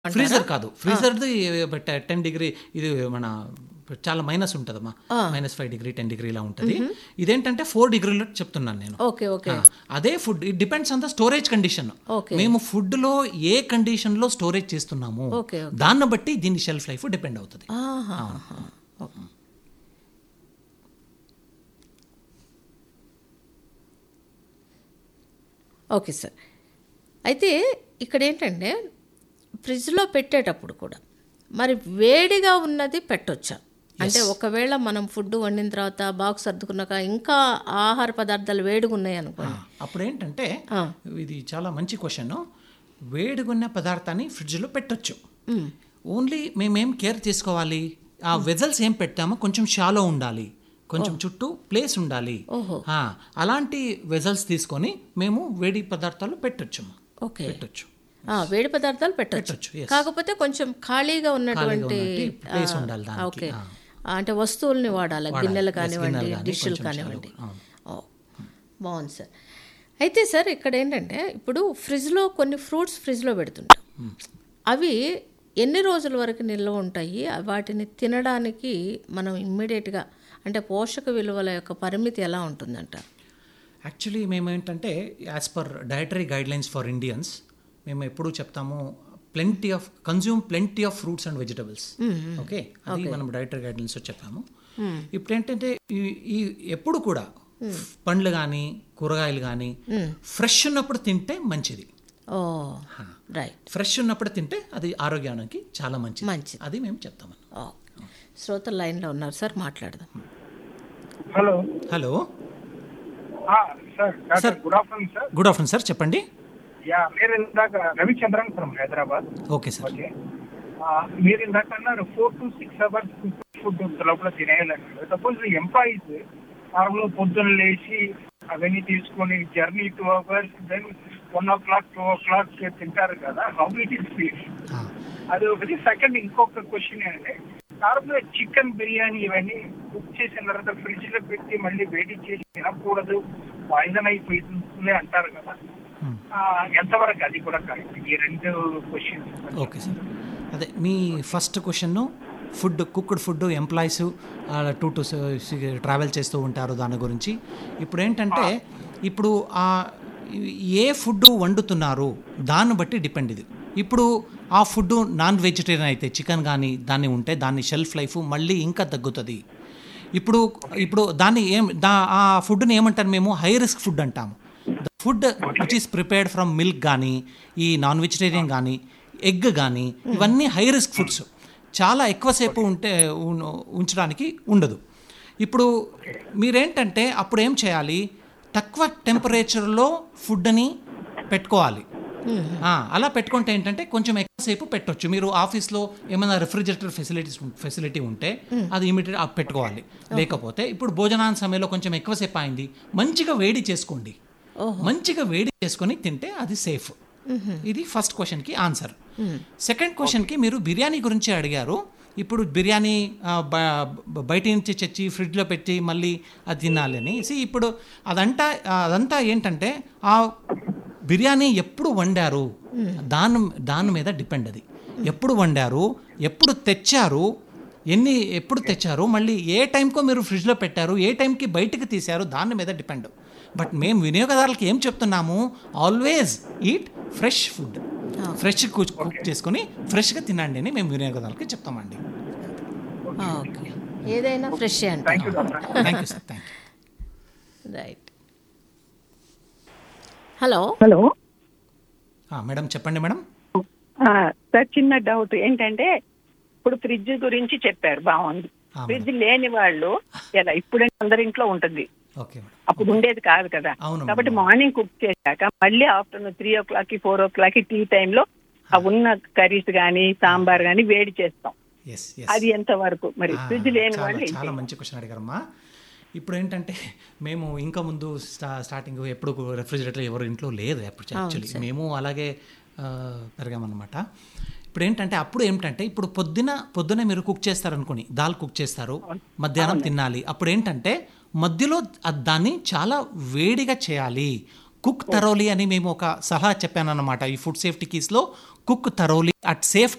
Freezer కాదు ఫ్రీజర్ది ten degree ఇది మన చాలా మైనస్ ఉంటుందమ్మా minus five degree ten degree ఇలా ఉంటుంది ఇదేంటంటే ఫోర్ డిగ్రీలో చెప్తున్నాను నేను ఓకే ఓకే ఆ, అదే food it depends on the storage condition Okay. మేము ఫుడ్ లో ఏ కండిషన్ లో స్టోరేజ్ చేస్తున్నాము ఓకే, దాన్ని బట్టి దీని షెల్ఫ్ లైఫ్ డిపెండ్ అవుతుంది ఆహా. ఓకే సార్ అయితే ఇక్కడ ఏంటంటే ఫ్రిడ్జ్లో పెట్టేటప్పుడు కూడా మరి వేడిగా ఉన్నది పెట్టొచ్చా అంటే ఒకవేళ మనం ఫుడ్ వండిన తర్వాత బాక్స్ సర్దుకున్నాక ఇంకా ఆహార పదార్థాలు వేడిగా ఉన్నాయి అనుకోండి అప్పుడు ఏంటంటే ఆ. ఇది చాలా మంచి క్వశ్చన్ వేడిగున్న పదార్థాన్ని ఫ్రిడ్జ్లో పెట్టొచ్చు ఓన్లీ మేమేం కేర్ తీసుకోవాలి ఆ వెజల్స్ ఏం పెట్టామో కొంచెం షాలో ఉండాలి కొంచెం చుట్టూ ప్లేస్ ఉండాలి ఓహో. ఆ, అలాంటి వెజల్స్ తీసుకొని మేము వేడి పదార్థాలు పెట్టొచ్చు ఓకే పెట్టొచ్చు ఆ, వేడి పదార్థాలు పెట్టొచ్చు పెట్టొచ్చు, yes. కాకపోతే కొంచెం ఖాళీగా ఉన్నటువంటి ఉన్నట్టు place ఆ, ఉండాలి దానికి, ఓకే ఆ. ఆ, అంటే వస్తువుల్ని వాడాలి గిన్నెలు yes, కానివ్వండి గిన్నెలు కానీ, డిష్లు కొంచెం కానివ్వండి చాలు, ఓ బాగుంది సార్ అయితే సార్ ఇక్కడ ఏంటంటే ఇప్పుడు ఫ్రిడ్జ్లో కొన్ని ఫ్రూట్స్ ఫ్రిడ్జ్లో పెడుతుంటాం అవి ఎన్ని రోజుల వరకు నిల్వ ఉంటాయి వాటిని తినడానికి మనం ఇమ్మీడియట్గా అంటే పోషక విలువల యొక్క పరిమితి ఎలా ఉంటుందంటారు యాక్చువల్లీ మేము ఏంటంటే as per dietary guidelines for Indians మేము ఎప్పుడు చెప్తాము plenty of consume plenty of fruits and vegetables okay అది మనం డయటరీ గైడ్ లైన్స్ చెప్పాము ఇప్పుడు ఏంటంటే ఈ- ఈ ఎప్పుడు కూడా పండ్లు కానీ కూరగాయలు కానీ ఫ్రెష్ ఉన్నప్పుడు తింటే మంచిది ఓ రైట్ ఫ్రెష్ ఉన్నప్పుడు తింటే అది ఆరోగ్యానికి చాలా మంచిది మంచిది. అది మేము చెప్తాము ఓ శ్రోతల లైన్లో ఉన్నారు సార్ మాట్లాడదాం హలో హలో ఆ, sir doctor good afternoon sir good afternoon sir చెప్పండి యా మీరు ఇందాక Ravichandran from Hyderabad okay sir okay ఆ, మీరు ఇందాక అన్నారు four to six hours food లోపల తినేయాలన్నారు సపోజ్ ఎంప్లాయీస్ నార్మల్ పొద్దున్న లేచి అవన్నీ తీసుకొని journey two hours then one o'clock two o'clock తింటారు కదా హౌ ఇట్ ఇస్ ఫీల్ అది ఒకటి సెకండ్ ఇంకొక క్వశ్చన్ ఏంటంటే నార్మల్ చికెన్ బిర్యానీ ఇవన్నీ కుక్ చేసిన తర్వాత ఫ్రిడ్జ్ లో పెట్టి మళ్ళీ వేడి చేసి తినకూడదు పాయిజన్ అయిపోతుంది అంటారు కదా ఆ, ఎంతవరకు అది కూడా కరెక్ట్ ఈ రెండు క్వశ్చన్స్ ఓకే సార్ అదే మీ first question food cooked food employees two to travel చేస్తూ ఉంటారు దాని గురించి ఇప్పుడు ఏంటంటే ఇప్పుడు ఆ ఏ ఫుడ్ వండుతున్నారు దాన్ని బట్టి డిపెండ్ ఇది ఇప్పుడు ఆ ఫుడ్ నాన్ వెజిటేరియన్ అయితే చికెన్ కానీ దాన్ని ఉంటే దాని షెల్ఫ్ లైఫ్ మళ్ళీ ఇంకా తగ్గుతుంది ఇప్పుడు ఇప్పుడు దాన్ని ఏం దా ఆ ఫుడ్ని ఏమంటారు మేము హై రిస్క్ ఫుడ్ అంటాము food which is prepared from milk కానీ ఈ నాన్ వెజిటేరియన్ కానీ ఎగ్ కానీ ఇవన్నీ హై రిస్క్ ఫుడ్స్ చాలా ఎక్కువసేపు ఉంటే ఉన్- ఉంచడానికి ఉండదు ఇప్పుడు మీరేంటంటే అప్పుడు ఏం చేయాలి తక్కువ టెంపరేచర్లో ఫుడ్ని పెట్టుకోవాలి ఆ, అలా పెట్టుకుంటే ఏంటంటే కొంచెం ఎక్కువసేపు పెట్టొచ్చు మీరు ఆఫీస్లో ఏమైనా రెఫ్రిజిరేటర్ ఫెసిలిటీస్ ఫెసిలిటీ ఉంటే అది ఇమీడియట్ పెట్టుకోవాలి లేకపోతే ఇప్పుడు భోజనాల సమయంలో కొంచెం ఎక్కువసేపు అయింది మంచిగా వేడి చేసుకోండి మంచిగా వేడి చేసుకొని తింటే అది సేఫ్ ఇది ఫస్ట్ క్వశ్చన్కి ఆన్సర్ సెకండ్ క్వశ్చన్కి మీరు బిర్యానీ గురించి అడిగారు ఇప్పుడు బిర్యానీ ఆ, బ- బయట నుంచి తెచ్చి ఫ్రిడ్జ్లో పెట్టి మళ్ళీ అది తినాలి అని See, ఇప్పుడు అదంతా అదంతా ఏంటంటే ఆ బిర్యానీ ఎప్పుడు వండారు దాని దాని మీద డిపెండ్ అది ఎప్పుడు వండారు ఎప్పుడు తెచ్చారు ఎన్ని ఎప్పుడు తెచ్చారు మళ్ళీ ఏ టైంకో మీరు ఫ్రిడ్జ్లో పెట్టారు ఏ టైంకి బయటకు తీశారు దాని మీద డిపెండ్ బట్ మేము వినియోగదారులకి ఏం చెప్తున్నాము always eat fresh food fresh cook చేసుకొని ఫ్రెష్గా తినండి అని మేము వినియోగదారులకి చెప్తామండి ఓకే ఏదైనా ఫ్రెష్ అంటే thank you doctor thank you sir thank you right hello hello madam చెప్పండి మేడం ఆ, సార్ చిన్న డౌట్ ఏంటంటే ఇప్పుడు ఫ్రిడ్జ్ గురించి చెప్పారు బాగుంది ఆ, ఫ్రిడ్జ్ లేని వాళ్ళు ఎలా ఇప్పుడంటే అందరి ఇంట్లో ఉంటుంది ఓకే మేడం అప్పుడు ఉండేది కాదు కదా అవును కాబట్టి మేడం. మార్నింగ్ కుక్ చేశాక మళ్ళీ ఆఫ్టర్నూన్ త్రీ ఓ క్లాక్ కి ఫోర్ ఓ క్లాక్ కి టీ టైంలో ఆ ఉన్న కర్రీస్ గానీ సాంబార్ గానీ వేడి చేస్తాం ఎస్ అది ఎంత వరకు మరి ఆ, ఫ్రిడ్జ్ లేని చాలా- వాళ్ళు ఏం చాలా మంచి క్వశ్చన్ అడిగారమ్మా ఇప్పుడు ఏంటంటే మేము ఇంకా ముందు స్టా స్టార్టింగ్ ఎప్పుడు రెఫ్రిజిరేటర్ ఎవరు ఇంట్లో లేదు అప్పుడు యాక్చువల్లీ మేము అలాగే ఆ, పెరిగామన్నమాట ఇప్పుడు ఏంటంటే అప్పుడు ఏమిటంటే ఇప్పుడు పొద్దున పొద్దున మీరు కుక్ చేస్తారనుకోని దాల్ కుక్ చేస్తారు మధ్యాహ్నం తినాలి అప్పుడు ఏంటంటే మధ్యలో అద్- దాన్ని చాలా వేడిగా చేయాలి కుక్ తరోలి అని మేము ఒక సలహా చెప్పానన్నమాట ఈ ఫుడ్ సేఫ్టీ కీస్లో కుక్ తరోలి అట్ సేఫ్